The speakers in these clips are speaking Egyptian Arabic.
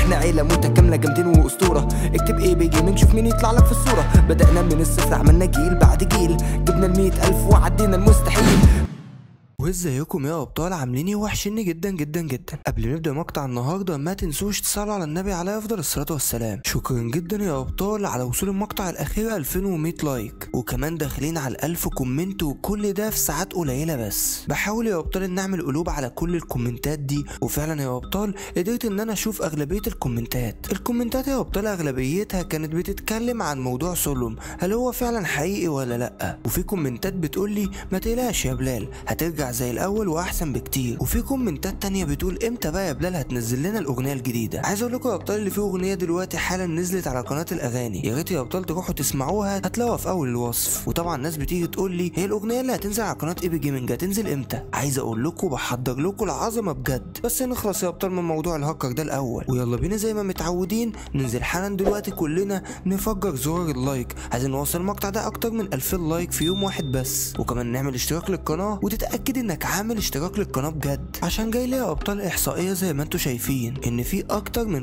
احنا عيله متكامله جامدين واسطوره اكتب ايه بيجي من شوف مين يطلع لك في الصوره بدانا من الصفر عملنا جيل بعد جيل جبنا المية الف وعدينا المستحيل وازيكم يا ابطال عاملين ايه وحشني جدا جدا جدا قبل ما نبدا مقطع النهارده ما تنسوش تصلوا على النبي عليه افضل الصلاه والسلام شكرا جدا يا ابطال على وصول المقطع الاخير 2100 لايك وكمان داخلين على 1000 كومنت وكل ده في ساعات قليله بس بحاول يا ابطال ان نعمل قلوب على كل الكومنتات دي وفعلا يا ابطال قدرت ان انا اشوف اغلبيه الكومنتات الكومنتات يا ابطال اغلبيتها كانت بتتكلم عن موضوع سلم هل هو فعلا حقيقي ولا لا وفي كومنتات بتقول لي ما تقلقش يا بلال هترجع زي الاول واحسن بكتير وفي كومنتات تانية بتقول امتى بقى يا بلال هتنزل لنا الاغنيه الجديده عايز اقول لكم يا ابطال اللي في اغنيه دلوقتي حالا نزلت على قناه الاغاني يا ريت يا ابطال تروحوا تسمعوها هتلاقوها في اول الوصف وطبعا الناس بتيجي تقول لي هي الاغنيه اللي هتنزل على قناه ايبي جيمنج هتنزل امتى عايز اقول لكم بحضر لكم العظمه بجد بس نخلص يا ابطال من موضوع الهاكر ده الاول ويلا بينا زي ما متعودين ننزل حالا دلوقتي كلنا نفجر زرار اللايك عايزين نوصل المقطع ده اكتر من 2000 لايك في يوم واحد بس وكمان نعمل اشتراك للقناه وتتاكد انك عامل اشتراك للقناه بجد عشان جاي لي يا ابطال احصائيه زي ما انتم شايفين ان في اكتر من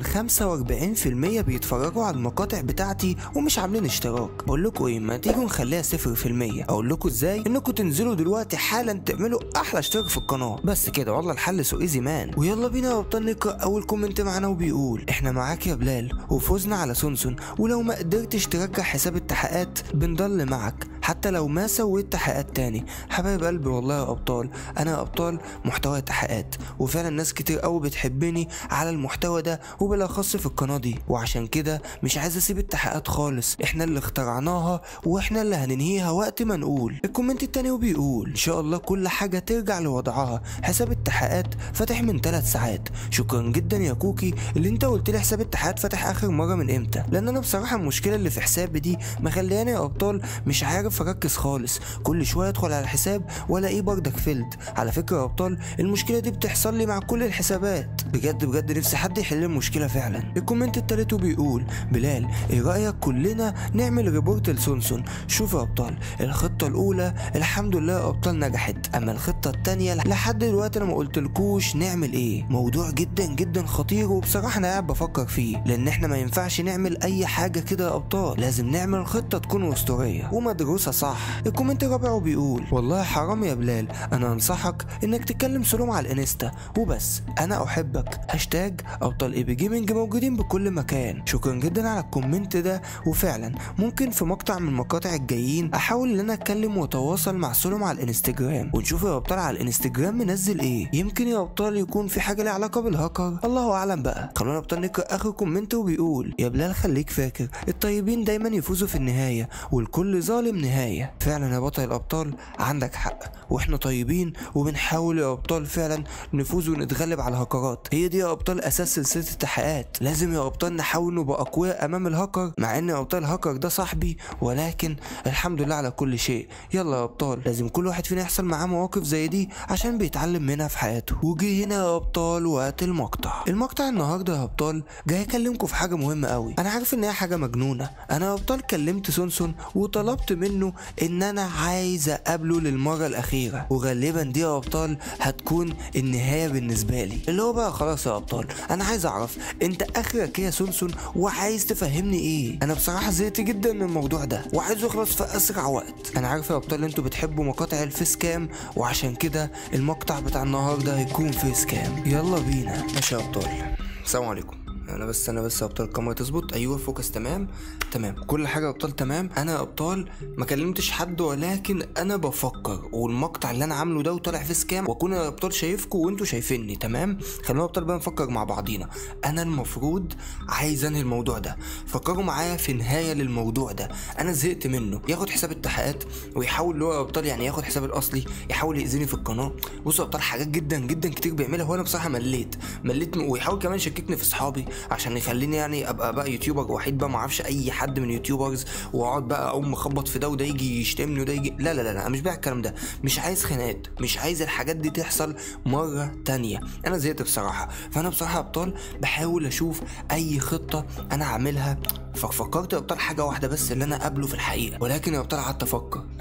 45% بيتفرجوا على المقاطع بتاعتي ومش عاملين اشتراك بقول لكم ايه ما تيجوا نخليها 0% اقول لكم ازاي انكم تنزلوا دلوقتي حالا تعملوا احلى اشتراك في القناه بس كده والله الحل سو ايزي مان ويلا بينا يا ابطال نقرا اول كومنت معانا وبيقول احنا معاك يا بلال وفوزنا على سونسون ولو ما قدرتش ترجع حساب التحقيقات بنضل معك حتى لو ما سويت تحقيقات تاني حبايب قلبي والله يا ابطال انا يا ابطال محتوى تحقيقات وفعلا ناس كتير قوي بتحبني على المحتوى ده وبالاخص في القناه دي وعشان كده مش عايز اسيب التحقيقات خالص احنا اللي اخترعناها واحنا اللي هننهيها وقت ما نقول الكومنت التاني وبيقول ان شاء الله كل حاجه ترجع لوضعها حساب التحقيقات فاتح من 3 ساعات شكرا جدا يا كوكي اللي انت قلت لي حساب التحقيقات فاتح اخر مره من امتى لان انا بصراحه المشكله اللي في حسابي دي مخلياني يا ابطال مش عارف اركز خالص كل شويه ادخل على الحساب والاقيه بردك فيلد على فكره يا ابطال المشكله دي بتحصل لي مع كل الحسابات بجد بجد نفسي حد يحل المشكله فعلا الكومنت التالت بيقول بلال ايه رايك كلنا نعمل ريبورت لسونسون شوف يا ابطال الخطه الاولى الحمد لله يا ابطال نجحت اما الخطه التانية لحد دلوقتي انا ما قلتلكوش نعمل ايه موضوع جدا جدا خطير وبصراحه انا قاعد بفكر فيه لان احنا ما ينفعش نعمل اي حاجه كده يا ابطال لازم نعمل خطه تكون اسطوريه ومدروسه صح الكومنت الرابع بيقول والله حرام يا بلال انا انصحك انك تكلم سلوم على الانستا وبس انا احبك هاشتاج ابطال اي بي جيمنج موجودين بكل مكان شكرا جدا على الكومنت ده وفعلا ممكن في مقطع من المقاطع الجايين احاول ان انا اتكلم واتواصل مع سلوم على الانستجرام ونشوف يا ابطال على الانستجرام منزل ايه يمكن يا ابطال يكون في حاجه ليها علاقه بالهاكر الله اعلم بقى خلونا ابطال نقرا اخر كومنت وبيقول يا بلال خليك فاكر الطيبين دايما يفوزوا في النهايه والكل ظالم نهايه فعلا يا بطل الابطال عندك حق واحنا طيبين وبنحاول يا ابطال فعلا نفوز ونتغلب على الهاكرات هي دي يا ابطال اساس سلسله التحقيقات لازم يا ابطال نحاول نبقى اقوياء امام الهاكر مع ان يا ابطال الهاكر ده صاحبي ولكن الحمد لله على كل شيء يلا يا ابطال لازم كل واحد فينا يحصل معاه مواقف زي دي عشان بيتعلم منها في حياته وجي هنا يا ابطال وقت المقطع المقطع النهارده يا ابطال جاي اكلمكم في حاجه مهمه قوي انا عارف ان هي حاجه مجنونه انا يا ابطال كلمت سونسون وطلبت منه ان انا عايز اقابله للمره الاخيره وغالبا دي يا ابطال هتكون النهايه بالنسبه لي اللي هو بقى خلاص يا ابطال انا عايز اعرف انت اخرك ايه يا سونسون وعايز تفهمني ايه انا بصراحه زهقت جدا من الموضوع ده وعايزه يخلص في اسرع وقت انا عارف يا ابطال انتوا بتحبوا مقاطع الفيس كام وعشان كده المقطع بتاع النهارده هيكون فيس كام يلا بينا ماشي يا ابطال السلام عليكم انا بس انا بس يا ابطال الكاميرا تظبط ايوه فوكس تمام تمام كل حاجه يا ابطال تمام انا يا ابطال ما كلمتش حد ولكن انا بفكر والمقطع اللي انا عامله ده وطالع في سكام واكون يا ابطال شايفكم وانتوا شايفيني تمام خلونا يا ابطال بقى نفكر مع بعضينا انا المفروض عايز انهي الموضوع ده فكروا معايا في نهايه للموضوع ده انا زهقت منه ياخد حساب التحقيقات ويحاول اللي هو يا ابطال يعني ياخد حساب الاصلي يحاول يأذيني في القناه بصوا يا ابطال حاجات جدا جدا كتير بيعملها وانا بصراحه مليت مليت م- ويحاول كمان يشككني في اصحابي عشان يخليني يعني ابقى بقى يوتيوبر وحيد بقى ما اعرفش اي حد من يوتيوبرز واقعد بقى اقوم مخبط في ده وده يجي يشتمني وده يجي لا لا لا, لا انا مش بقى الكلام ده مش عايز خناقات مش عايز الحاجات دي تحصل مره تانية انا زهقت بصراحه فانا بصراحه يا ابطال بحاول اشوف اي خطه انا اعملها ففكرت يا ابطال حاجه واحده بس اللي انا اقابله في الحقيقه ولكن يا ابطال قعدت افكر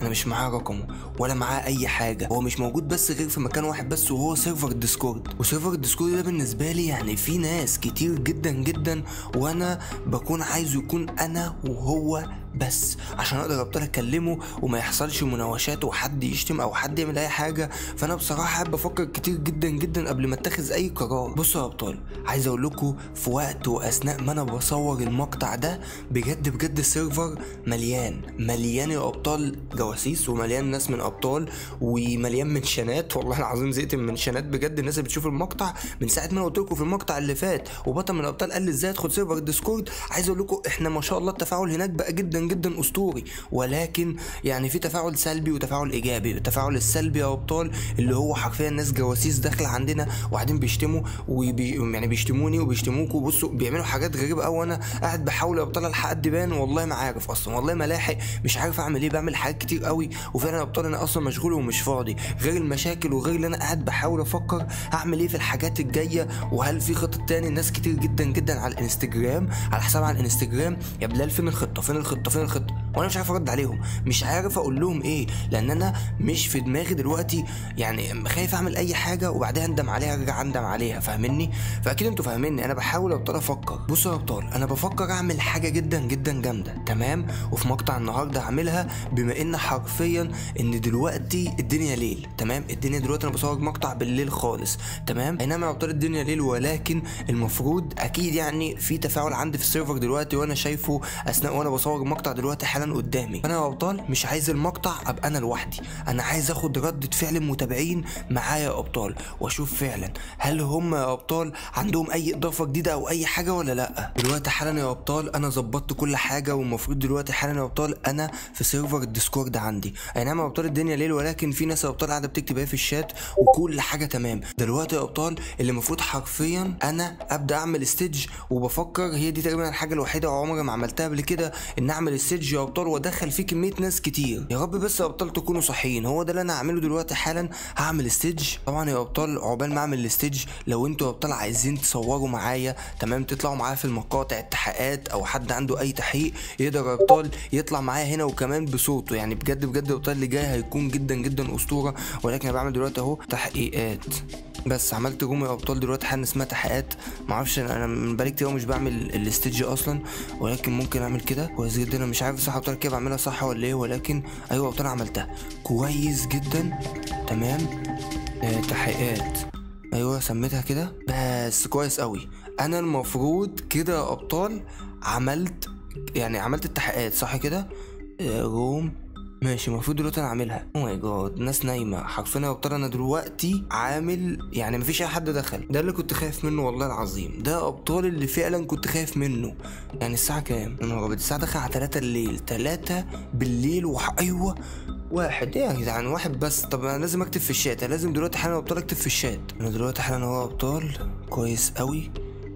انا مش معاه رقمه ولا معاه اي حاجه هو مش موجود بس غير في مكان واحد بس وهو سيرفر الديسكورد وسيرفر الديسكورد ده بالنسبه لي يعني في ناس كتير جدا جدا وانا بكون عايزه يكون انا وهو بس عشان اقدر ابطل اكلمه وما يحصلش مناوشات وحد يشتم او حد يعمل اي حاجه فانا بصراحه حابب بفكر كتير جدا جدا قبل ما اتخذ اي قرار بصوا يا ابطال عايز اقول لكم في وقت واثناء ما انا بصور المقطع ده بجد بجد السيرفر مليان مليان يا ابطال جواسيس ومليان ناس من ابطال ومليان منشنات والله العظيم زهقت من منشنات بجد الناس اللي بتشوف المقطع من ساعه ما انا قلت لكم في المقطع اللي فات وبطل من الابطال قال لي ازاي ادخل سيرفر الديسكورد عايز اقول لكم احنا ما شاء الله التفاعل هناك بقى جدا جدا اسطوري ولكن يعني في تفاعل سلبي وتفاعل ايجابي التفاعل السلبي يا ابطال اللي هو حرفيا ناس جواسيس داخله عندنا وقاعدين بيشتموا وبي يعني بيشتموني وبيشتموكوا بصوا بيعملوا حاجات غريبه قوي وانا قاعد بحاول يا ابطال الحق الدبان والله ما عارف اصلا والله ما لاحق مش عارف اعمل ايه بعمل حاجات كتير قوي وفعلا يا ابطال انا اصلا مشغول ومش فاضي غير المشاكل وغير اللي انا قاعد بحاول افكر اعمل ايه في الحاجات الجايه وهل في خطط تاني ناس كتير جدا جدا على الانستجرام على حساب على الانستجرام يا بلال فين الخطه فين الخطه فين الخطه وانا مش عارف ارد عليهم مش عارف اقول لهم ايه لان انا مش في دماغي دلوقتي يعني خايف اعمل اي حاجه وبعدها اندم عليها ارجع اندم عليها فاهمني فاكيد انتوا فاهميني انا بحاول ابطال افكر بصوا يا ابطال انا بفكر اعمل حاجه جدا جدا جامده تمام وفي مقطع النهارده هعملها بما ان حرفيا ان دلوقتي الدنيا ليل تمام الدنيا دلوقتي انا بصور مقطع بالليل خالص تمام اي نعم يا ابطال الدنيا ليل ولكن المفروض اكيد يعني في تفاعل عندي في السيرفر دلوقتي وانا شايفه اثناء وانا بصور المقطع دلوقتي حالا قدامي انا يا ابطال مش عايز المقطع ابقى انا لوحدي انا عايز اخد ردة فعل متابعين معايا يا ابطال واشوف فعلا هل هم يا ابطال عندهم اي اضافه جديده او اي حاجه ولا لا دلوقتي حالا يا ابطال انا ظبطت كل حاجه والمفروض دلوقتي حالا يا ابطال انا في سيرفر الديسكورد عندي اي نعم يا ابطال الدنيا ليل ولكن في ناس يا ابطال قاعده بتكتب ايه في الشات وكل حاجه تمام دلوقتي يا ابطال اللي المفروض حرفيا انا ابدا اعمل ستيج وبفكر هي دي تقريبا الحاجه الوحيده عمري ما عملتها قبل كده ان اعمل ستيج يا ابطال وادخل فيه كميه ناس كتير يا رب بس يا ابطال تكونوا صحيين هو ده اللي انا هعمله دلوقتي حالا هعمل ستيج طبعا يا ابطال عقبال ما اعمل الستيج لو انتوا يا ابطال عايزين تصوروا معايا تمام تطلعوا معايا في المقاطع التحقيقات او حد عنده اي تحقيق يقدر يا ابطال يطلع معايا هنا وكمان بصوته يعني بجد بجد يا ابطال اللي جاي هيكون جدا جدا اسطوره ولكن انا بعمل دلوقتي اهو تحقيقات بس عملت روم يا ابطال دلوقتي حالا اسمها تحقيقات معرفش انا من بقالي كتير أوي مش بعمل الاستيج اصلا ولكن ممكن اعمل كده كويس جدا انا مش عارف صح ابطال كده بعملها صح ولا ايه ولكن ايوه ابطال عملتها كويس جدا تمام آه تحقيقات ايوه سميتها كده بس كويس قوي انا المفروض كده يا ابطال عملت يعني عملت التحقيقات صح كده آه، روم ماشي المفروض دلوقتي انا عاملها او ماي جاد الناس نايمه حرفيا يا ابطال انا دلوقتي عامل يعني مفيش اي حد دخل ده اللي كنت خايف منه والله العظيم ده ابطال اللي فعلا كنت خايف منه يعني الساعه كام يا نهار ابيض الساعه داخله على 3 الليل 3 بالليل وح... ايوه واحد ايه يا جدعان واحد بس طب انا لازم اكتب في الشات أنا لازم دلوقتي حالا يا ابطال اكتب في الشات انا دلوقتي حالا اهو يا ابطال كويس قوي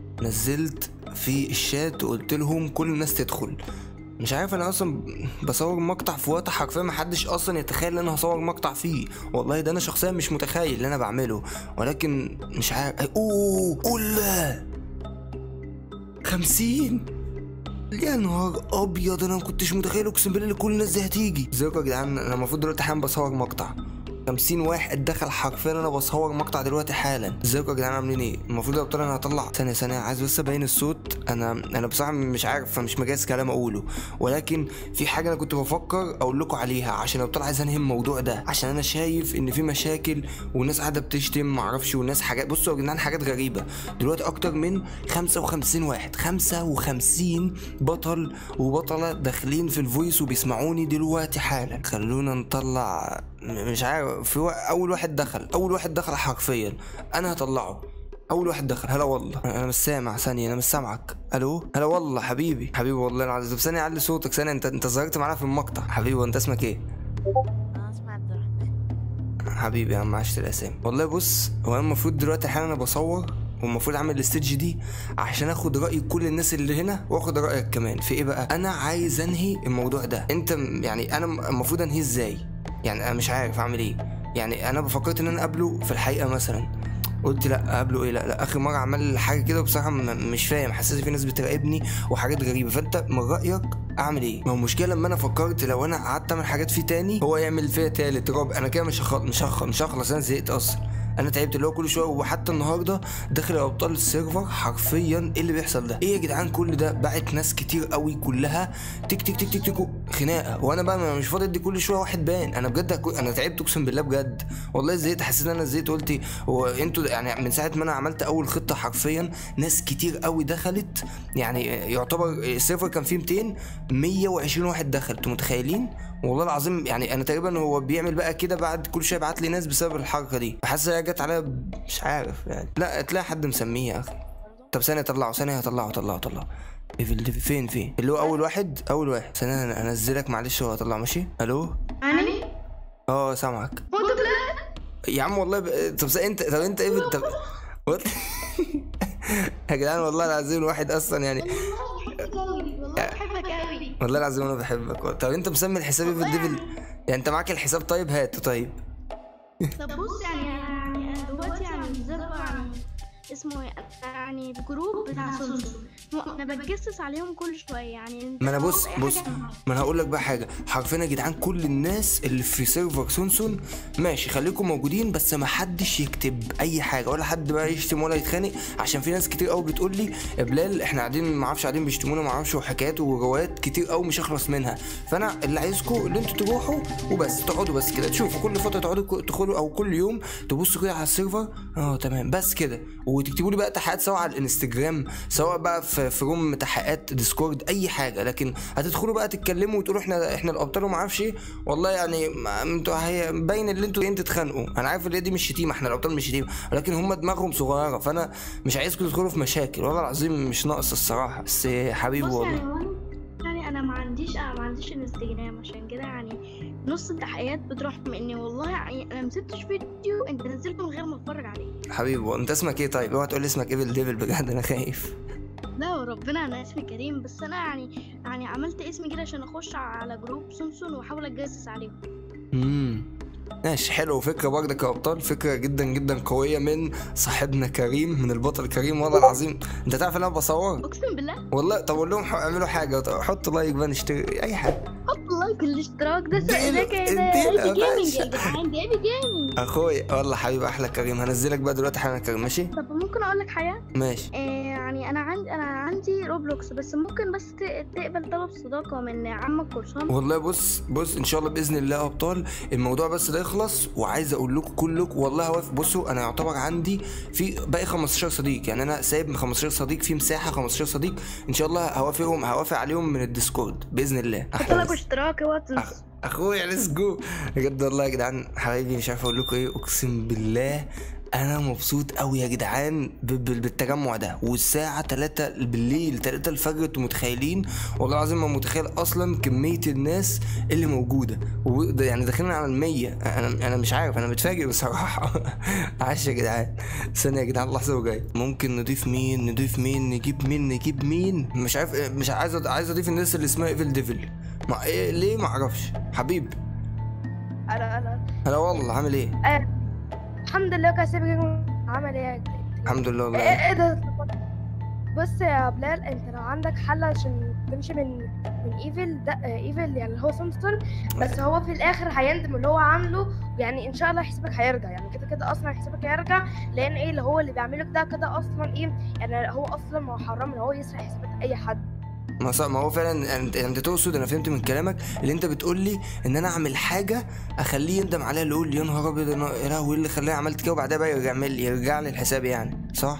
نزلت في الشات وقلت لهم كل الناس تدخل مش عارف انا اصلا بصور مقطع في وقت حرفيا محدش اصلا يتخيل ان انا هصور مقطع فيه والله ده انا شخصيا مش متخيل اللي انا بعمله ولكن مش عارف أي- اوه قول خمسين يا نهار ابيض انا ما كنتش متخيل اقسم بالله ان كل الناس دي هتيجي ازيكم يا جدعان انا المفروض دلوقتي حالا بصور مقطع 50 واحد دخل حرفيا انا بصور مقطع دلوقتي حالا ازيكم يا جدعان عاملين ايه المفروض يا ابطال انا هطلع ثانيه ثانيه عايز بس ابين الصوت انا انا بصراحه مش عارف فمش مجهز كلام اقوله ولكن في حاجه انا كنت بفكر اقول لكم عليها عشان يا ابطال عايز انهي الموضوع ده عشان انا شايف ان في مشاكل والناس قاعده بتشتم معرفش والناس حاجات بصوا يا جدعان حاجات غريبه دلوقتي اكتر من 55 واحد 55 بطل وبطله داخلين في الفويس وبيسمعوني دلوقتي حالا خلونا نطلع م- مش عارف في وا- اول واحد دخل اول واحد دخل حرفيا انا هطلعه اول واحد دخل هلا والله انا مش سامع ثانيه انا مش سامعك الو هلا والله حبيبي حبيبي والله العظيم طب ثانيه علي صوتك ثانيه انت انت ظهرت معانا في المقطع حبيبي وانت اسمك ايه أنا اسمي عبد الرحمن حبيبي يا عم عشت الاسامي والله بص هو انا المفروض دلوقتي حالا انا بصور والمفروض اعمل الستيج دي عشان اخد راي كل الناس اللي هنا واخد رايك كمان في ايه بقى انا عايز انهي الموضوع ده انت م- يعني انا م- المفروض انهيه ازاي يعني انا مش عارف اعمل ايه يعني انا بفكرت ان انا اقابله في الحقيقه مثلا قلت لا اقابله ايه لا لا اخر مره عمل حاجه كده بصراحه م- مش فاهم حسيت في ناس بتراقبني وحاجات غريبه فانت من رايك اعمل ايه ما هو المشكله لما انا فكرت لو انا قعدت اعمل حاجات فيه تاني هو يعمل فيها تالت رابع انا كده مش هخلص مش هخلص مش هخلص انا زهقت اصلا انا تعبت اللي هو كل شويه وحتى النهارده داخل يا ابطال السيرفر حرفيا ايه اللي بيحصل ده ايه يا جدعان كل ده بعت ناس كتير قوي كلها تك تك تك تك تك خناقه وانا بقى ما- مش فاضي ادي كل شويه واحد بان انا بجد هكو- انا تعبت اقسم بالله بجد والله زهقت حسيت ان انا زهقت قلت هو انتوا يعني من ساعه ما انا عملت اول خطه حرفيا ناس كتير قوي دخلت يعني يعتبر السيرفر كان فيه 200 120 واحد دخل انتوا متخيلين والله العظيم يعني انا تقريبا هو بيعمل بقى كده بعد كل شويه يبعت لي ناس بسبب الحركه دي حاسس هي جت عليا ب- مش عارف يعني لا تلاقي حد مسميه يا اخي طب ثانيه طلعه ثانيه هطلعه طلعه طلعه ايفل ديفل فين فين اللي هو اول واحد اول واحد ثانيه انا انزلك معلش وهطلع ماشي الو يعني اه سامعك هو انت طلعت يا عم والله ب... طب س- انت طب انت ايفل طب وات يا جدعان والله العظيم الواحد اصلا يعني بحبك قوي والله بحبك قوي والله العظيم انا بحبك طب انت مسمي الحساب ايفل ديفل يعني انت معاك الحساب طيب هاته طيب طب بص يعني انا يعني انا دلوقتي يعني نزلت يعني اسمه ايه يعني الجروب بتاع سونسون انا بتجسس عليهم كل شويه يعني ما انا بص أي بص حاجة. ما انا هقول لك بقى حاجه حرفيا يا جدعان كل الناس اللي في سيرفر سونسون ماشي خليكم موجودين بس ما حدش يكتب اي حاجه ولا حد بقى يشتم ولا يتخانق عشان في ناس كتير قوي بتقول لي يا بلال احنا قاعدين ما اعرفش قاعدين بيشتمونا ما اعرفش وحكايات وروايات كتير قوي مش هخلص منها فانا اللي عايزكم اللي انتوا تروحوا وبس تقعدوا بس كده تشوفوا كل فتره تقعدوا ك- تدخلوا او كل يوم تبصوا كده على السيرفر اه تمام بس كده وتكتبوا لي بقى تحقيقات سواء على الانستجرام سواء بقى في في روم تحقيقات ديسكورد اي حاجه لكن هتدخلوا بقى تتكلموا وتقولوا احنا احنا الابطال وما اعرفش ايه والله يعني ما- انتوا هي باين ان انتوا جايين تتخانقوا انا عارف ان هي دي مش شتيمه احنا الابطال مش شتيمه ولكن هم دماغهم صغيره فانا مش عايزكم تدخلوا في مشاكل والله العظيم مش ناقص الصراحه بس حبيبي بص يعني والله هو أنا- يعني انا ما عنديش انا ما عنديش انستجرام عشان كده يعني نص التحقيقات بتروح مني والله يعني انا ما سبتش فيديو انت نزلته من غير ما اتفرج عليه حبيبي والله. انت اسمك ايه طيب اوعى تقول لي اسمك ايفل ديفل بجد انا خايف لا وربنا انا اسمي كريم بس انا يعني يعني عملت اسمي كده عشان اخش على جروب سونسون واحاول اتجسس عليهم امم ماشي حلو فكرة برضك يا أبطال فكرة جدا جدا قوية من صاحبنا كريم من البطل كريم والله العظيم أنت تعرف إن أنا بصور اقسم بالله والله طب أقول لهم ح- اعملوا حاجة طب حطوا لايك بقى نشتري أي حاجة حط لايك الاشتراك ده اديله- ده كده اديله يا ايبي جيمنج باشا. يا جدعان ده ايبي جيمنج أخويا والله حبيبي أحلى كريم هنزلك بقى دلوقتي حالا كريم ماشي طب ممكن اقول لك حاجه ماشي آه يعني انا عندي انا عندي روبلوكس بس ممكن بس ت- تقبل طلب صداقه من عمك قرصان والله بص بص ان شاء الله باذن الله يا ابطال الموضوع بس ده يخلص وعايز اقول لكم كلكم والله هوافق بصوا انا يعتبر عندي في باقي 15 صديق يعني انا سايب من 15 صديق في مساحه 15 صديق ان شاء الله هوافقهم هوافق عليهم من الديسكورد باذن الله حط أحلى لك ناس. اشتراك اوعى أخ... تنسى اخويا ليتس جو بجد والله يا جدعان حبايبي مش عارف اقول لكم ايه اقسم بالله انا مبسوط قوي يا جدعان ب- ب- بالتجمع ده والساعه 3 بالليل 3 الفجر انتوا متخيلين والله العظيم ما متخيل اصلا كميه الناس اللي موجوده وده يعني داخلين على المية انا انا مش عارف انا متفاجئ بصراحه عاش يا جدعان ثانيه يا جدعان لحظه وجاي ممكن نضيف مين نضيف مين نجيب مين نجيب مين مش عارف مش عايز أض- عايز اضيف الناس اللي اسمها ايفل ديفل ما إيه ليه ما اعرفش حبيب انا انا هلا والله عامل ايه آه. الحمد لله كاسب عمل ايه الحمد لله ايه والله ايه ده بص يا بلال انت لو عندك حل عشان تمشي من من ايفل ده آه، ايفل يعني اللي هو سمسون بس هو في الاخر هيندم اللي هو عامله يعني ان شاء الله حسابك هيرجع يعني كده كده اصلا حسابك هيرجع لان ايه اللي هو اللي بيعمله ده كده اصلا ايه يعني هو اصلا ما هو حرام ان هو يسرق حسابات اي حد ما صح ما هو فعلا انت, انت تقصد انا فهمت من كلامك اللي انت بتقول لي ان انا اعمل حاجه اخليه يندم عليها اللي يقول يا نهار ابيض انا يا لهوي ايه اللي خلاني عملت كده وبعدها بقى يرجع يعمل يرجع لي الحساب يعني صح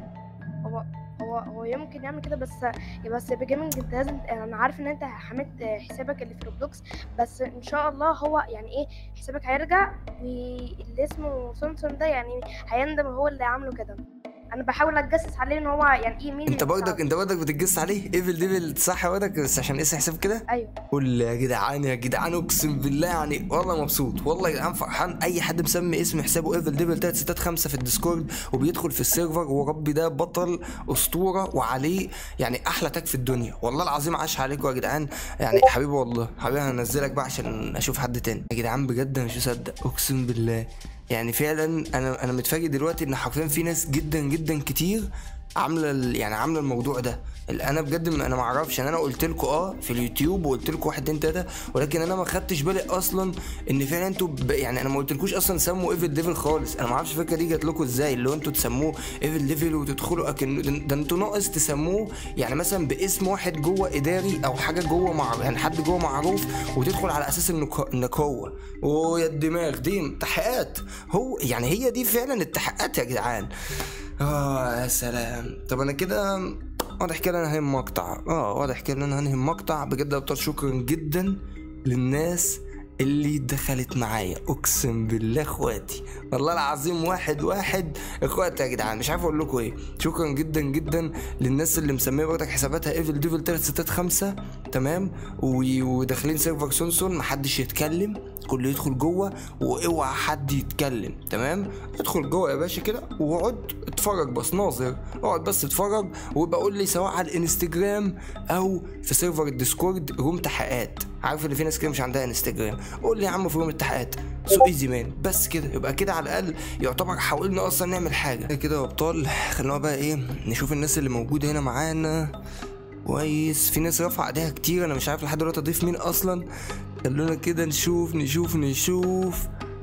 هو هو هو يمكن يعمل كده بس بس بجيمنج انت لازم انا عارف ان انت حميت حسابك اللي في روبلوكس بس ان شاء الله هو يعني ايه حسابك هيرجع واللي اسمه سونسون ده يعني هيندم هو اللي عامله كده انا بحاول اتجسس عليه ان هو يعني ايه مين انت اللي برضك بتاع- انت برضك بتتجس عليه ايفل ديفل صح برضك بس عشان اسم حساب كده ايوه قول يا جدعان يا جدعان اقسم بالله يعني والله مبسوط والله يا جدعان فرحان اي حد مسمي اسم حسابه ايفل ديفل 365 في الديسكورد وبيدخل في السيرفر وربي ده بطل اسطوره وعليه يعني احلى تاج في الدنيا والله العظيم عاش عليكم يا جدعان يعني حبيبي والله حبيبي هنزلك بقى عشان اشوف حد تاني يا جدعان بجد انا مش مصدق اقسم بالله يعني فعلا انا انا متفاجئ دلوقتي ان حرفيا في ناس جدا جدا كتير عامله ال- يعني عامله الموضوع ده ال- انا بجد م- انا ما اعرفش يعني انا قلت لكم اه في اليوتيوب وقلت لكم واحد اتنين تلاته ولكن انا ما خدتش بالي اصلا ان فعلا انتوا ب... يعني انا ما قلتلكوش اصلا سموا ايفل ديفل خالص انا ما اعرفش الفكره دي جات لكم ازاي اللي هو انتوا تسموه ايفل ديفل وتدخلوا اكن ده- ده انتوا ناقص تسموه يعني مثلا باسم واحد جوه اداري او حاجه جوه مع يعني حد جوه معروف وتدخل على اساس انك انك هو ويا الدماغ دي تحقيقات هو يعني هي دي فعلا التحقيقات يا جدعان اه يا سلام طب انا كده واضح كده انا هنهم مقطع اه واضح كده ان انا هنهم مقطع بجد يا ابطال شكرا جدا للناس اللي دخلت معايا اقسم بالله اخواتي والله العظيم واحد واحد اخواتي يا جدعان مش عارف اقول لكم ايه شكرا جدا جدا للناس اللي مسميه برضك حساباتها ايفل ديفل 365 تمام و- وداخلين سيرفر سونسون محدش يتكلم كله يدخل جوه واوعى حد يتكلم تمام ادخل جوه يا باشا كده واقعد اتفرج بس ناظر اقعد بس اتفرج ويبقى قول لي سواء على الانستجرام او في سيرفر الديسكورد روم تحقيقات عارف ان في ناس كده مش عندها انستجرام قول لي يا عم في روم التحقيقات سو ايزي مان بس كده يبقى كده على الاقل يعتبر حاولنا اصلا نعمل حاجه كده يا ابطال خلونا بقى ايه نشوف الناس اللي موجوده هنا معانا كويس في ناس رافعه ايديها كتير انا مش عارف لحد دلوقتي اضيف مين اصلا خلونا كده نشوف نشوف نشوف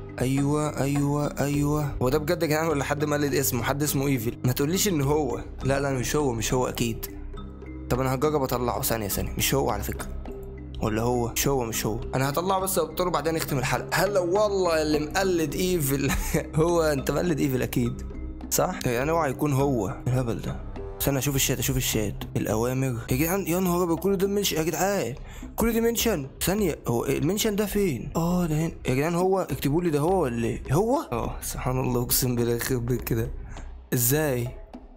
ايوه ايوه ايوه هو ده بجد يا جدعان ولا حد مقلد اسمه حد اسمه ايفل ما تقوليش ان هو لا لا مش هو مش هو اكيد طب انا هجرب اطلعه ثانيه ثانيه مش هو على فكره ولا هو مش هو مش هو انا هطلعه بس ابطال وبعدين نختم الحلقه هلا والله اللي مقلد ايفل هو انت مقلد ايفل اكيد صح يعني اوعى يكون هو الهبل ده استنى اشوف الشات اشوف الشات الاوامر يا جدعان يا نهار ابيض كل ده منشن يا جدعان كل ده منشن ثانيه هو المنشن ده فين اه ده هنا يا جدعان هو اكتبوا لي ده هو ولا ايه هو اه سبحان الله اقسم بالله يخرب بيت كده ازاي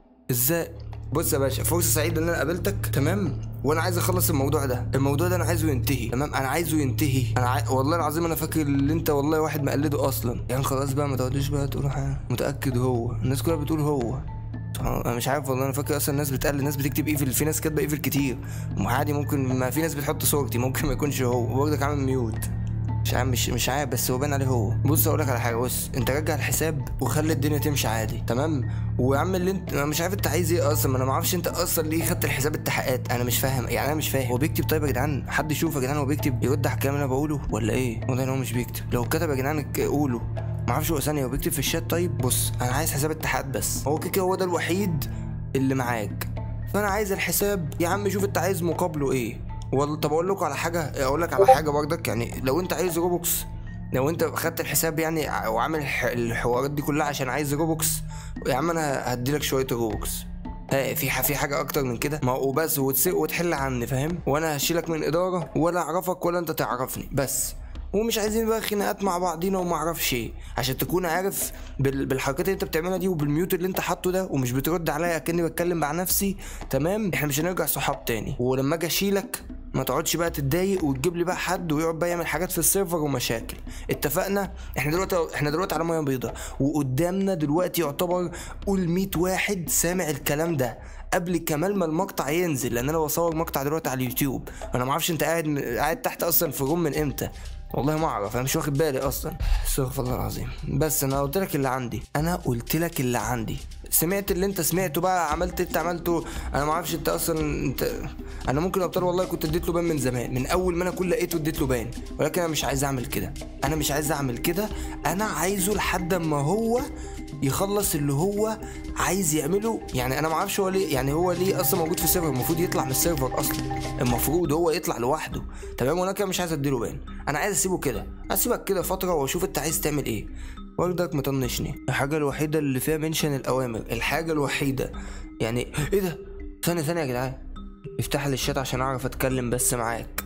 ازاي بص يا باشا فرصه سعيده ان انا قابلتك تمام وانا عايز اخلص الموضوع ده الموضوع ده انا عايزه ينتهي تمام انا عايزه ينتهي انا عاي... والله العظيم انا فاكر اللي انت والله واحد مقلده اصلا يعني خلاص بقى ما تقعدوش بقى تقولوا حاجه متاكد هو الناس كلها بتقول هو سبحان الله، انا مش عارف والله انا فاكر اصلا الناس بتقلد الناس بتكتب ايفل في ناس كاتبه ايفل كتير عادي ممكن ما في ناس بتحط صورتي ممكن ما يكونش هو برضك عامل ميوت مش عارف مش مش عارف بس هو باين عليه هو بص اقول لك على حاجه بص انت رجع الحساب وخلي الدنيا تمشي عادي تمام ويا عم اللي انت انا مش عارف انت عايز ايه اصلا ما انا ما اعرفش انت اصلا ليه خدت الحساب التحقيقات انا مش فاهم يعني انا مش فاهم هو بيكتب طيب يا جدعان حد يشوف يا جدعان هو بيكتب يرد على الكلام اللي انا بقوله ولا ايه واضح ان هو مش بيكتب لو كتب يا جدعان ك- قولوا ما اعرفش هو ثانيه هو بيكتب في الشات طيب بص انا عايز حساب التحقيقات بس هو كده كده هو ده الوحيد اللي معاك فانا عايز الحساب يا عم شوف انت عايز مقابله ايه والله طب اقول لكم على حاجه اقول لك على حاجه برضك يعني لو انت عايز روبوكس لو انت خدت الحساب يعني ع- وعامل الح- الحوارات دي كلها عشان عايز روبوكس يا عم انا هديلك شويه روبوكس ها في ح- في حاجه اكتر من كده ما هو بس وتسيق وتحل عني فاهم وانا هشيلك من اداره ولا اعرفك ولا انت تعرفني بس ومش عايزين بقى خناقات مع بعضينا وما اعرفش ايه عشان تكون عارف بال- بالحركات اللي انت بتعملها دي وبالميوت اللي انت حاطه ده ومش بترد عليا كاني بتكلم مع نفسي تمام احنا مش هنرجع صحاب تاني ولما اجي اشيلك ما تقعدش بقى تتضايق وتجيب لي بقى حد ويقعد بقى يعمل حاجات في السيرفر ومشاكل اتفقنا احنا دلوقتي احنا دلوقتي على ميه بيضاء وقدامنا دلوقتي يعتبر قول 100 واحد سامع الكلام ده قبل كمال ما المقطع ينزل لان انا بصور مقطع دلوقتي على اليوتيوب انا ما اعرفش انت قاعد قاعد تحت اصلا في روم من امتى والله ما اعرف انا مش واخد بالي اصلا استغفر الله العظيم بس انا قلت لك اللي عندي انا قلت لك اللي عندي سمعت اللي انت سمعته بقى عملت انت عملته انا ما اعرفش انت اصلا انت انا ممكن ابطال والله كنت اديت له بان من زمان من اول ما انا كل لقيته اديت له بان ولكن انا مش عايز اعمل كده انا مش عايز اعمل كده انا عايزه لحد ما هو يخلص اللي هو عايز يعمله يعني انا ما اعرفش هو ليه يعني هو ليه اصلا موجود في السيرفر المفروض يطلع من السيرفر اصلا المفروض هو يطلع لوحده تمام وانا كده مش عايز اديله بان انا عايز اسيبه كده اسيبك كده فتره واشوف انت عايز تعمل ايه برضك مطنشني الحاجه الوحيده اللي فيها منشن الاوامر الحاجه الوحيده يعني ايه ده ثانيه ثانيه يا جدعان افتح لي الشات عشان اعرف اتكلم بس معاك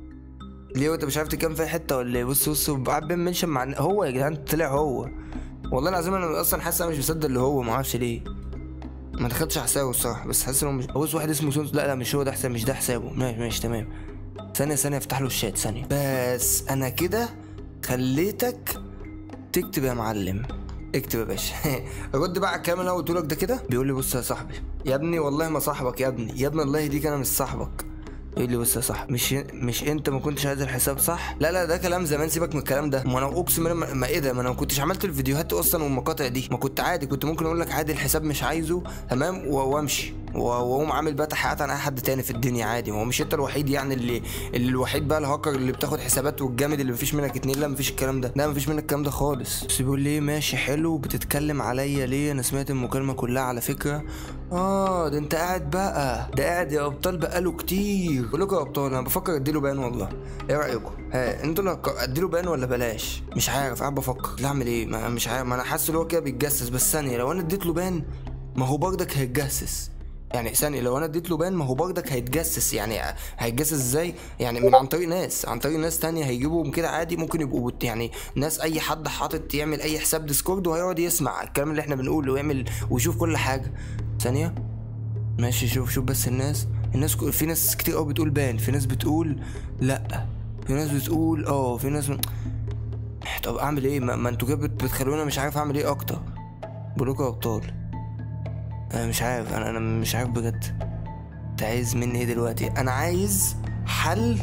ليه وانت مش عارف تتكلم في أي حته ولا ايه بص بص قاعد بين منشن مع هو يا جدعان طلع هو والله العظيم انا اصلا حاسس انا مش مصدق اللي هو ما اعرفش ليه ما دخلتش على حسابه الصراحه بس حاسس انه مش بص واحد اسمه سونس لا لا مش هو ده حساب مش ده حسابه ماشي ماشي تمام ثانيه ثانيه افتح له الشات ثانيه بس انا كده خليتك تكتب يا معلم اكتب يا باشا رد بقى على الكلام اللي انا قلته لك ده كده بيقول لي بص يا صاحبي يا ابني والله ما صاحبك يا ابني يا ابني الله يهديك انا مش صاحبك ايه اللي بص يا صاحبي مش مش انت ما كنتش عايز الحساب صح لا لا ده كلام زمان سيبك من الكلام ده ما انا اقسم بالله ما ما ايه ده ما انا ما كنتش عملت الفيديوهات اصلا والمقاطع دي ما كنت عادي كنت ممكن اقول لك عادي الحساب مش عايزه تمام و- وامشي و- واقوم عامل بقى تحقيقات عن اي حد تاني في الدنيا عادي ما هو مش انت الوحيد يعني اللي, اللي الوحيد بقى الهاكر اللي بتاخد حسابات والجامد اللي مفيش منك اتنين لا مفيش الكلام ده لا مفيش منك الكلام ده خالص بس بيقول لي ماشي حلو بتتكلم عليا ليه انا سمعت المكالمه كلها على فكره اه ده انت قاعد بقى ده قاعد يا ابطال بقاله كتير بقول لكم يا ابطال انا بفكر اديله بان والله ايه رايكم ها انتوا اللي هتق- اديله بان ولا بلاش مش عارف قاعد بفكر لا اعمل ايه ما مش عارف ما انا حاسس ان هو كده بيتجسس بس ثانيه لو انا اديت له بان ما هو برضك هيتجسس يعني ثانية لو انا اديت له بان ما هو برضك هيتجسس يعني هيتجسس ازاي؟ يعني من عن طريق ناس عن طريق ناس تانية هيجيبهم كده عادي ممكن يبقوا بت- يعني ناس اي حد حاطط يعمل اي حساب ديسكورد وهيقعد يسمع الكلام اللي احنا بنقوله ويعمل ويشوف كل حاجة ثانية ماشي شوف شوف بس الناس الناس كو- في ناس كتير قوي بتقول بان في ناس بتقول لا في ناس بتقول اه في ناس طب اعمل ايه ما, ما انتوا كده بت- بتخلوني مش عارف اعمل ايه اكتر بقولكوا يا ابطال انا مش عارف انا انا مش عارف بجد انت عايز مني ايه دلوقتي انا عايز حل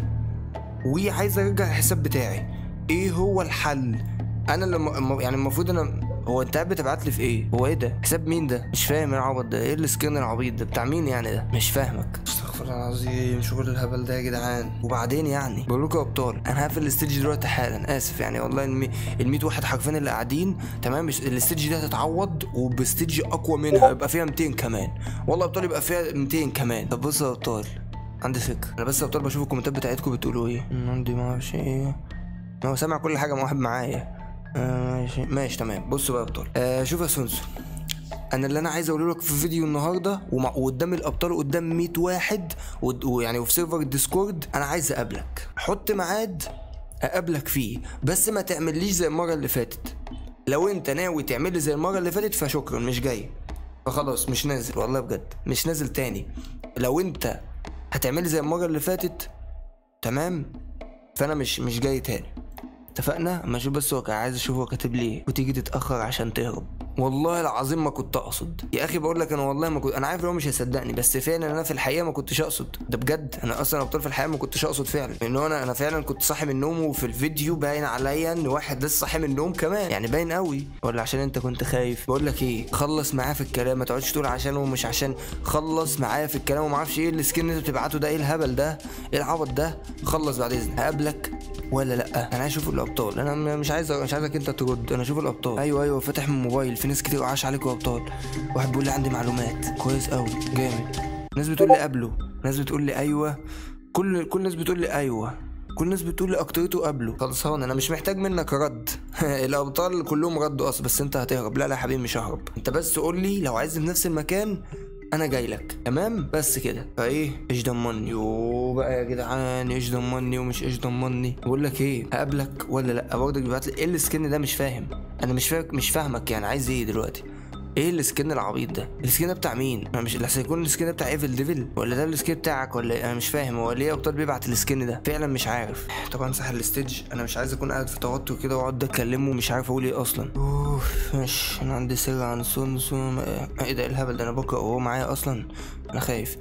وعايز ارجع الحساب بتاعي ايه هو الحل انا لما يعني المفروض انا هو انت قاعد بتبعت لي في ايه هو ايه ده حساب مين ده مش فاهم ايه العبط ده ايه السكرين العبيط ده بتاع مين يعني ده مش فاهمك استغفر الله العظيم شغل الهبل ده يا جدعان وبعدين يعني بقول لكم يا ابطال انا هقفل الاستيج دلوقتي حالا اسف يعني والله المي... ال 100 واحد حرفيا اللي قاعدين تمام مش- الاستيج دي هتتعوض وبستيج اقوى منها يبقى فيها 200 كمان والله يا ابطال يبقى فيها 200 كمان طب بصوا يا ابطال عندي فكره انا بس يا ابطال بشوف الكومنتات بتاعتكم بتقولوا ايه أمم، عندي ما اعرفش ايه هو سامع كل حاجه ما واحد معايا آه ماشي ماشي تمام بصوا بقى يا ابطال آه شوف يا سونسو انا اللي انا عايز اقوله لك في فيديو النهارده ومع وقدام الابطال قدام 100 واحد ود- ويعني وفي سيرفر الديسكورد انا عايز اقابلك حط ميعاد اقابلك فيه بس ما تعمليش زي المره اللي فاتت لو انت ناوي تعمل لي زي المره اللي فاتت فشكرا مش جاي فخلاص مش نازل والله بجد مش نازل تاني لو انت هتعمل لي زي المره اللي فاتت تمام فانا مش مش جاي تاني اتفقنا اما اشوف بس هو كان عايز اشوف هو كاتب لي ايه وتيجي تتاخر عشان تهرب والله العظيم ما كنت اقصد يا اخي بقول لك انا والله ما كنت انا عارف ان هو مش هيصدقني بس فعلا انا في الحقيقه ما كنتش اقصد ده بجد انا اصلا ابطال في الحقيقه ما كنتش اقصد فعلا لان هو انا انا فعلا كنت صاحي من النوم وفي الفيديو باين عليا ان واحد لسه صاحي من النوم كمان يعني باين قوي ولا عشان انت كنت خايف بقول لك ايه خلص معاه في الكلام ما تقعدش تقول عشان ومش عشان خلص معايا في الكلام وما اعرفش ايه السكين اللي انت بتبعته ده ايه الهبل ده ايه العبط ده خلص بعد اذنك هقابلك ولا لا انا عايز اشوف الابطال انا م- مش عايز مش عايزك انت ترد انا اشوف الابطال ايوه ايوه فاتح من الموبايل في ناس كتير عاش عليكم يا ابطال واحد بيقول لي عندي معلومات كويس قوي جامد ناس بتقول لي قابله ناس بتقول لي ايوه كل كل الناس بتقول لي ايوه كل الناس بتقول لي اكترته قبله خلصان انا مش محتاج منك رد الابطال كلهم ردوا اصلا بس انت هتهرب لا لا يا حبيبي مش ههرب انت بس قول لي لو عايزني في نفس المكان انا جاي لك تمام بس كده فايه ايش ضمني وبقى يا جدعان ايش ضمني ومش ايش ضمني بقول لك ايه هقابلك ولا لا برضك بيبعت لي ايه السكن ده مش فاهم انا مش فاهم مش فاهمك يعني عايز ايه دلوقتي ايه السكن العبيط ده السكن ده بتاع مين انا مش اللي هيكون السكن ده بتاع ايفل ديفل ولا ده السكن بتاعك ولا إيه؟ انا مش فاهم هو ليه ابطال بيبعت السكن ده فعلا مش عارف طبعا امسح الستيج انا مش عايز اكون قاعد في توتر كده واقعد اكلمه ومش عارف اقول ايه اصلا اوف ماشي انا عندي سر عن سونسون ايه ده إيه الهبل ده انا بقرا وهو معايا اصلا انا خايف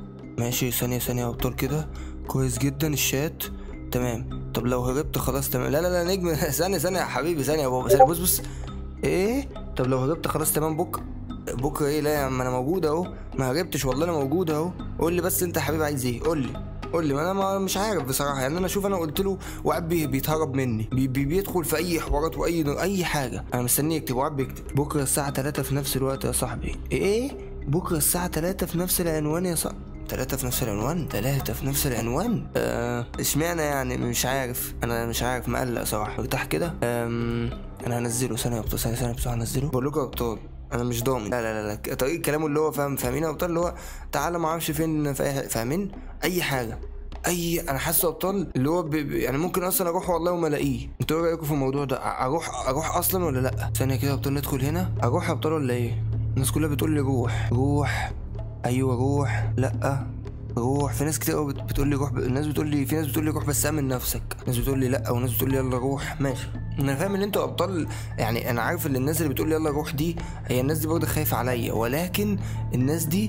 ماشي ثانيه ثانيه يا ابطال كده كويس جدا الشات تمام طب لو هربت خلاص تمام لا لا لا نجم ثانيه ثانيه يا حبيبي ثانيه يا بابا ثانيه بص بص ايه طب لو هربت خلاص تمام بكره بكره ايه لا يا عم انا موجود اهو ما هربتش والله انا موجود اهو قول لي بس انت يا حبيبي عايز ايه قول لي قول لي ما انا ما مش عارف بصراحه يعني انا اشوف انا قلت له وقاعد بي- بيتهرب مني بي بي بيدخل في اي حوارات واي اي حاجه انا مستنيه يكتب وقاعد بيكتب بكره الساعه 3 في نفس الوقت يا صاحبي ايه بكره الساعه 3 في نفس العنوان يا صاحبي تلاتة في نفس العنوان تلاتة في نفس العنوان آه، اشمعنى يعني مش عارف انا مش عارف مقلق صراحة ارتاح كده أم، انا هنزله ثانية يا ابطال ثانية ثانية بس هنزله بقول لكم يا ابطال انا مش ضامن لا لا لا, لا. طريقة كلامه اللي هو فاهم فاهمين يا ابطال اللي هو تعالى ما اعرفش فين في أي- فاهمين اي حاجة اي انا حاسس يا ابطال اللي هو ب... ب- يعني ممكن اصلا اروح والله وما الاقيه انتوا ايه رايكم في الموضوع ده أ- اروح اروح اصلا ولا لا ثانيه كده يا ابطال ندخل هنا اروح يا ابطال ولا ايه الناس كلها بتقول لي روح روح ايوه روح لا روح في ناس كتير قوي بت- بتقول لي روح ب... الناس بتقول لي في ناس بتقول لي روح بس امن نفسك ناس بتقول لي لا وناس بتقول لي يلا روح ماشي انا فاهم ان انتوا ابطال يعني انا عارف ان الناس اللي بتقول لي يلا روح دي هي الناس دي برضه خايفه عليا ولكن الناس دي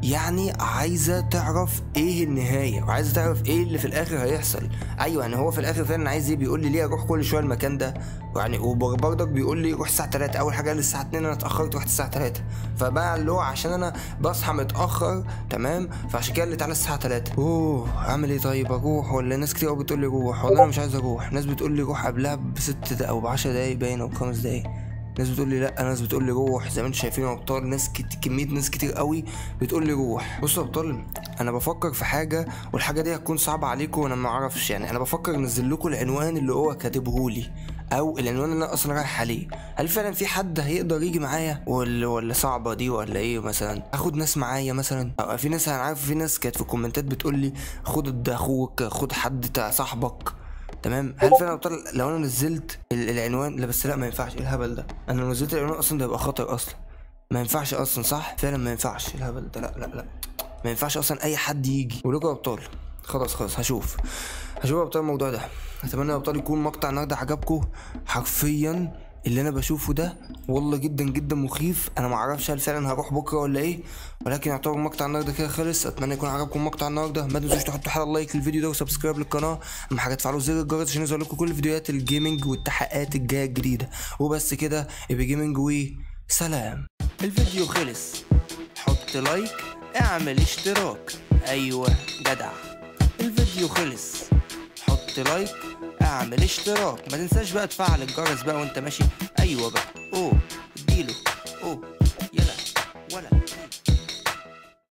يعني عايزه تعرف ايه النهايه وعايزه تعرف ايه اللي في الاخر هيحصل ايوه يعني هو في الاخر فعلا عايز ايه بيقول لي ليه اروح كل شويه المكان ده يعني وبرضك بيقول لي روح الساعه 3 اول حاجه قال لي الساعه 2 انا اتاخرت رحت الساعه 3 فبقى اللي هو عشان انا بصحى متاخر تمام فعشان كده قال لي تعالى الساعه 3 اوه اعمل ايه طيب اروح ولا ناس كتير قوي بتقول لي روح والله انا مش عايز اروح ناس بتقول لي روح قبلها بست دقايق او ب 10 دقايق باين او بخمس دقايق ناس بتقول لي لا ناس بتقول لي روح زي ما انتم شايفين يا ابطال ناس كت... كميه ناس كتير قوي بتقول لي روح بصوا يا ابطال انا بفكر في حاجه والحاجه دي هتكون صعبه عليكم وانا ما اعرفش يعني انا بفكر انزل لكم العنوان اللي هو كاتبه لي او العنوان اللي انا اصلا رايح عليه هل فعلا في حد هيقدر يجي معايا ولا ولا صعبه دي ولا ايه مثلا اخد ناس معايا مثلا أو في ناس انا عارف في ناس كانت في الكومنتات بتقول لي خد اخوك خد حد بتاع صاحبك تمام هل فعلا يا ابطال لو انا نزلت ال- العنوان لا بس لا ما ينفعش ايه الهبل ده انا لو نزلت العنوان اصلا ده يبقى خطر اصلا ما ينفعش اصلا صح فعلا ما ينفعش إيه الهبل ده لا لا لا ما ينفعش اصلا اي حد يجي ولكم يا ابطال خلاص خلاص هشوف هشوف يا ابطال الموضوع ده اتمنى يا ابطال يكون مقطع النهارده عجبكم حرفيا اللي انا بشوفه ده والله جدا جدا مخيف انا ما اعرفش هل فعلا هروح بكره ولا ايه ولكن يعتبر مقطع النهارده كده خلص اتمنى يكون عجبكم مقطع النهارده ما تنسوش تحطوا حلقه لايك للفيديو ده وسبسكرايب للقناه اهم حاجه تفعلوا زر الجرس عشان يظهر لكم كل فيديوهات الجيمنج والتحقيقات الجايه الجديده وبس كده ابي جيمنج وسلام الفيديو خلص حط لايك اعمل اشتراك ايوه جدع الفيديو خلص حط لايك اعمل اشتراك ما تنساش بقى تفعل الجرس بقى وانت ماشي ايوه بقى اوه